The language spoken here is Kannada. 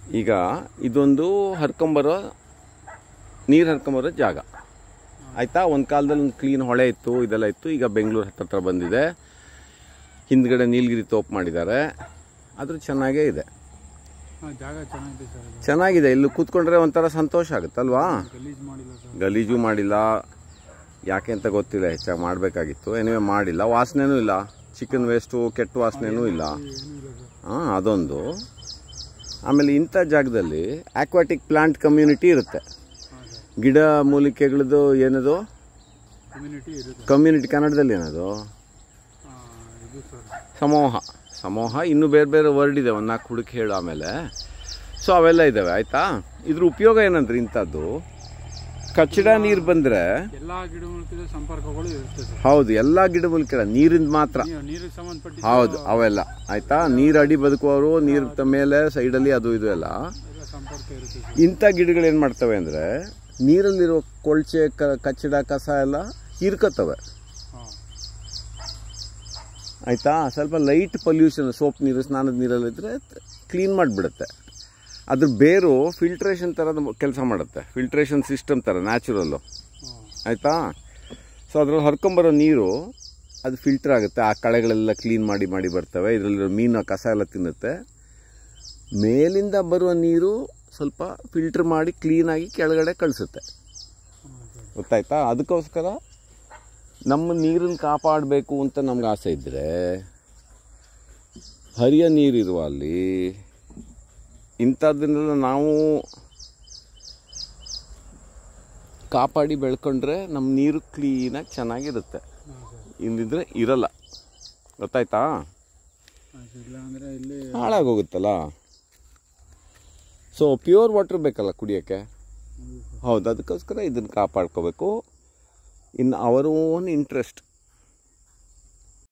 ಈಗ ಇದೊಂದು ಹರ್ಕೊಂಬರೋ ನೀರು ಹರ್ಕೊಂಬರೋ ಜಾಗ ಆಯಿತಾ ಒಂದು ಕಾಲದಲ್ಲಿ ಒಂದು ಕ್ಲೀನ್ ಹೊಳೆ ಇತ್ತು ಇದೆಲ್ಲ ಇತ್ತು ಈಗ ಬೆಂಗಳೂರು ಹತ್ತತ್ರ ಬಂದಿದೆ ಹಿಂದ್ಗಡೆ ನೀಲಗಿರಿ ತೋಪ್ ಮಾಡಿದ್ದಾರೆ ಆದರೂ ಚೆನ್ನಾಗೇ ಇದೆ ಹಾಂ ಜಾಗ ಚೆನ್ನಾಗಿದೆ ಸರ್ ಇದು ಚೆನ್ನಾಗಿದೆ ಇಲ್ಲಿ ಕೂತ್ಕೊಂಡ್ರೆ ಒಂಥರ ಸಂತೋಷ ಆಗುತ್ತಲ್ವಾ ಗಲೀಜು ಮಾಡಿಲ್ಲ ಸರ್ ಗಲೀಜು ಮಾಡಿಲ್ಲ ಯಾಕೆ ಅಂತ ಗೊತ್ತಿಲ್ಲ ಹೆಚ್ಚಾಗಿ ಮಾಡಬೇಕಾಗಿತ್ತು ಏನಿವೆ ಮಾಡಿಲ್ಲ ವಾಸನೆನೂ ಇಲ್ಲ ಚಿಕನ್ ವೇಸ್ಟು ಕೆಟ್ಟ ವಾಸನೆನೂ ಇಲ್ಲ ಏನೂ ಇಲ್ಲ ಸರ್ ಹಾಂ ಅದೊಂದು ಆಮೇಲೆ ಇಂಥ ಜಾಗದಲ್ಲಿ ಆಕ್ವಾಟಿಕ್ ಪ್ಲಾಂಟ್ ಕಮ್ಯುನಿಟಿ ಇರುತ್ತೆ ಹಾಂ ಸರ್ ಗಿಡ ಮೂಲಿಕೆಗಳದ್ದು ಏನದು ಕಮ್ಯುನಿಟಿ ಇರುತ್ತೆ ಕಮ್ಯುನಿಟಿ ಕನ್ನಡದಲ್ಲಿ ಏನದು ಹಾಂ ಇದು ಸರ್ ಸಮೂಹ ಸಮೂಹ ಇನ್ನೂ ಬೇರೆ ಬೇರೆ ವರ್ಡ್ ಇದೆ ಒಂದು ನಾಲ್ಕು ಹುಡುಕಿ ಹೇಳು ಆಮೇಲೆ ಸೊ ಅವೆಲ್ಲ ಇದ್ದಾವೆ ಆಯಿತಾ ಇದ್ರ ಉಪಯೋಗ ಏನಂದ್ರೆ ಇಂಥದ್ದು ಕಚ್ಚಡ ನೀರು ಬಂದರೆ ಎಲ್ಲ ಗಿಡಮೂಲಿಕೆದ ಸಂಪರ್ಕಗಳು ಇರುತ್ತೆ ಸರ್ ಹೌದು ಎಲ್ಲ ಗಿಡ ಮೂಲಿಕೆ ನೀರಿಂದ ಮಾತ್ರ ನೀವು ನೀರಿಗೆ ಸಂಬಂಧಪಟ್ಟಿದ್ದು ಹೌದು ಅವೆಲ್ಲ ಆಯ್ತಾ ನೀರು ಅಡಿ ಬದುಕುವವರು ನೀರು ಮೇಲೆ ಸೈಡಲ್ಲಿ ಅದು ಇದು ಎಲ್ಲ ಎಲ್ಲ ಸಂಪರ್ಕ ಇರುತ್ತೆ ಸರ್ ಇಂಥ ಗಿಡಗಳು ಏನು ಮಾಡ್ತವೆ ಅಂದರೆ ನೀರಲ್ಲಿರೋ ಕೊಳ್ಚೆ ಕ ಕಚ್ಚಡ ಕಸ ಎಲ್ಲ ಹೀರ್ಕೋತವೆ ಹಾಂ ಆಯಿತಾ ಸ್ವಲ್ಪ ಲೈಟ್ ಪೊಲ್ಯೂಷನ್ ಸೋಪ್ ನೀರು ಸ್ನಾನದ ನೀರಲ್ಲಿದ್ದರೆ ಕ್ಲೀನ್ ಮಾಡಿಬಿಡುತ್ತೆ ಅದ್ರ ಬೇರು ಫಿಲ್ಟ್ರೇಷನ್ ಥರದ ಕೆಲಸ ಮಾಡುತ್ತೆ ಫಿಲ್ಟ್ರೇಷನ್ ಸಿಸ್ಟಮ್ ಥರ ನ್ಯಾಚುರಲ್ಲು ಹಾಂ ಆಯಿತಾ ಸೊ ಅದ್ರಲ್ಲಿ ಹರ್ಕೊಂಬರೋ ನೀರು ಅದು ಫಿಲ್ಟರ್ ಆಗುತ್ತೆ ಆ ಕಳೆಗಳೆಲ್ಲ ಕ್ಲೀನ್ ಮಾಡಿ ಮಾಡಿ ಬರ್ತವೆ ಇದರಲ್ಲಿರೋ ಮೀನು ಕಸ ಎಲ್ಲ ತಿನ್ನುತ್ತೆ ಮೇಲಿಂದ ಬರುವ ನೀರು ಸ್ವಲ್ಪ ಫಿಲ್ಟರ್ ಮಾಡಿ ಕ್ಲೀನಾಗಿ ಕೆಳಗಡೆ ಕಳಿಸುತ್ತೆ ಹಾಂ ಸರ್ ಗೊತ್ತಾಯ್ತಾ ಅದಕ್ಕೋಸ್ಕರ ನಮ್ಮ ನೀರನ್ನು ಕಾಪಾಡಬೇಕು ಅಂತ ನಮ್ಗೆ ಆಸೆ ಇದ್ದರೆ ಹರಿಯ ನೀರಿರುವ ಅಲ್ಲಿ ಇಂಥದ್ದನ್ನೆಲ್ಲ ನಾವು ಕಾಪಾಡಿ ಬೆಳ್ಕೊಂಡ್ರೆ ನಮ್ಮ ನೀರು ಕ್ಲೀನಾಗಿ ಚೆನ್ನಾಗಿರುತ್ತೆ ಹಾಂ ಸರ್ ಇಲ್ಲಿದ್ರೆ ಇರಲ್ಲ ಗೊತ್ತಾಯ್ತಾ ಹಾಂ ಸರ್ ಇಲ್ಲ ಅಂದರೆ ಇಲ್ಲಿ ಹಾಳಾಗೋಗುತ್ತಲ್ಲ ಸೊ ಪ್ಯೂರ್ ವಾಟರ್ ಬೇಕಲ್ಲ ಕುಡಿಯೋಕ್ಕೆ ಹೌದು ಸರ್ ಹೌದು ಅದಕ್ಕೋಸ್ಕರ ಇದನ್ನು ಕಾಪಾಡ್ಕೋಬೇಕು ಇನ್ನು ಅವರ್ ಓನ್ ಇಂಟ್ರೆಸ್ಟ್